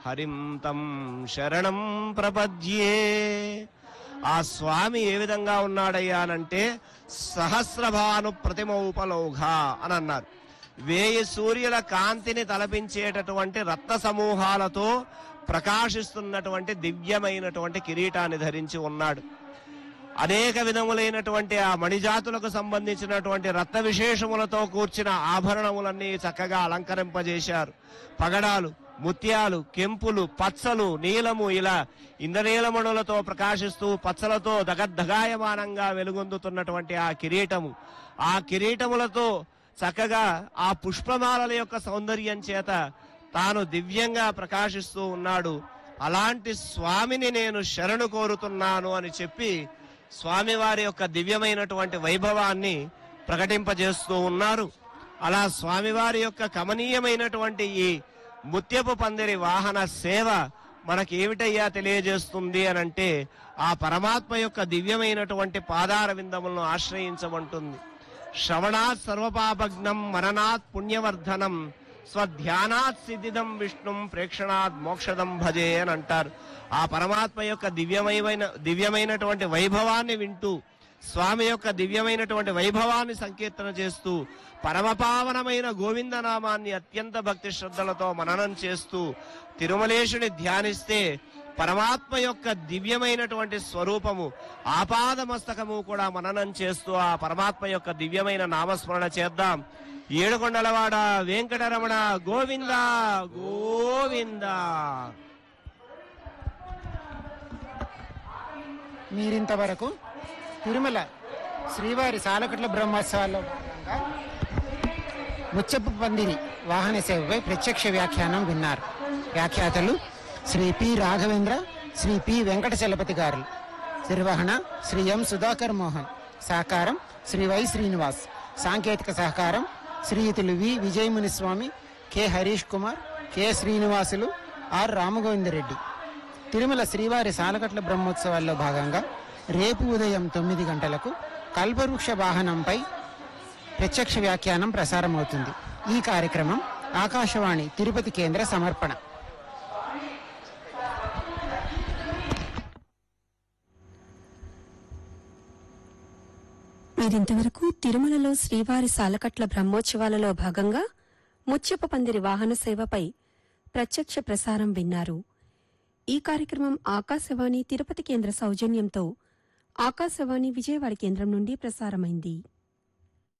హరిం తం శరణం ప్రపద్యే ఆ స్వామి ఏ విధంగా ఉన్నాడయ్యానంటే సహస్రభాను ప్రతిమౌపలౌఘ అని అన్నారు వేయి సూర్యుల కాంతిని తలపించేటటువంటి రత్న సమూహాలతో ప్రకాశిస్తున్నటువంటి దివ్యమైనటువంటి కిరీటాన్ని ధరించి ఉన్నాడు అనేక విధములైనటువంటి ఆ మణిజాతులకు సంబంధించినటువంటి రత్న విశేషములతో కూర్చిన ఆభరణములన్నీ చక్కగా అలంకరింపజేశారు పగడాలు ముత్యాలు కెంపులు పచ్చలు నీలము ఇలా ఇంద్రనీలమణులతో ప్రకాశిస్తూ పచ్చలతో దగద్దగాయమానంగా వెలుగొందుతున్నటువంటి ఆ కిరీటము ఆ కిరీటములతో చక్కగా ఆ పుష్పమాలల యొక్క సౌందర్యం చేత తాను దివ్యంగా ప్రకాశిస్తూ ఉన్నాడు అలాంటి స్వామిని నేను శరణు కోరుతున్నాను అని చెప్పి స్వామివారి యొక్క దివ్యమైనటువంటి వైభవాన్ని ప్రకటింపజేస్తూ ఉన్నారు అలా స్వామివారి యొక్క కమనీయమైనటువంటి ఈ ముత్యపు పందిరి వాహన సేవ మనకి ఏమిటయ్యా తెలియజేస్తుంది అని అంటే ఆ పరమాత్మ యొక్క దివ్యమైనటువంటి పాదార విందములను ఆశ్రయించమంటుంది శ్రవణాత్ సర్వపాపగ్నం మననాత్ పుణ్యవర్ధనం స్వధ్యానాత్ సిద్ధిదం విష్ణుం ప్రేక్షణాత్ మోక్షదం భజే అని అంటారు ఆ పరమాత్మ యొక్క దివ్యమైన దివ్యమైనటువంటి వైభవాన్ని వింటూ స్వామి యొక్క దివ్యమైనటువంటి వైభవాన్ని సంకీర్తన చేస్తూ పరమపావనమైన గోవిందనామాన్ని అత్యంత భక్తి శ్రద్ధలతో మననం చేస్తూ తిరుమలేశుని ధ్యానిస్తే పరమాత్మ యొక్క దివ్యమైనటువంటి స్వరూపము ఆపాదమస్తకము కూడా మననం చేస్తూ ఆ పరమాత్మ యొక్క దివ్యమైన నామస్మరణ చేద్దాం ఏడుకొండలవాడ వెంకటరమణ గోవింద గోవింద మీరింతవరకు తిరుమల శ్రీవారి సాలకట్ల బ్రహ్మోత్సవాల్లో భాగంగా ముచ్చపు పందిరి వాహన సేవపై ప్రత్యక్ష వ్యాఖ్యానం విన్నారు వ్యాఖ్యాతలు శ్రీ పి రాఘవేంద్ర శ్రీ పి వెంకట చలపతి గారు నిర్వహణ శ్రీ ఎం సుధాకర్ మోహన్ సహకారం శ్రీ వై శ్రీనివాస్ సాంకేతిక సహకారం శ్రీయుతులు V Vijayamuniswamy K Harish Kumar K Srinivasulu R Ramagovindareddy Tirumala శ్రీవారి సాలకట్ల బ్రహ్మోత్సవాల్లో భాగంగా రేపు ఉదయం తొమ్మిది గంటలకు కల్పవృక్ష వాహనంపై ప్రత్యక్ష వ్యాఖ్యానం ప్రసారమవుతుంది ఈ కార్యక్రమం ఆకాశవాణి తిరుపతి కేంద్ర సమర్పణ మీరింతవరకు తిరుమలలో శ్రీవారి సాలకట్ల బ్రహ్మోత్సవాలలో భాగంగా ముత్యపు పందిరి వాహన సేవపై ప్రత్యక్ష ప్రసారం విన్నారు ఈ కార్యక్రమం ఆకాశవాణి తిరుపతి కేంద్ర సౌజన్యంతో ఆకాశవాణి విజయవాడ కేంద్రం నుండి ప్రసారమైంది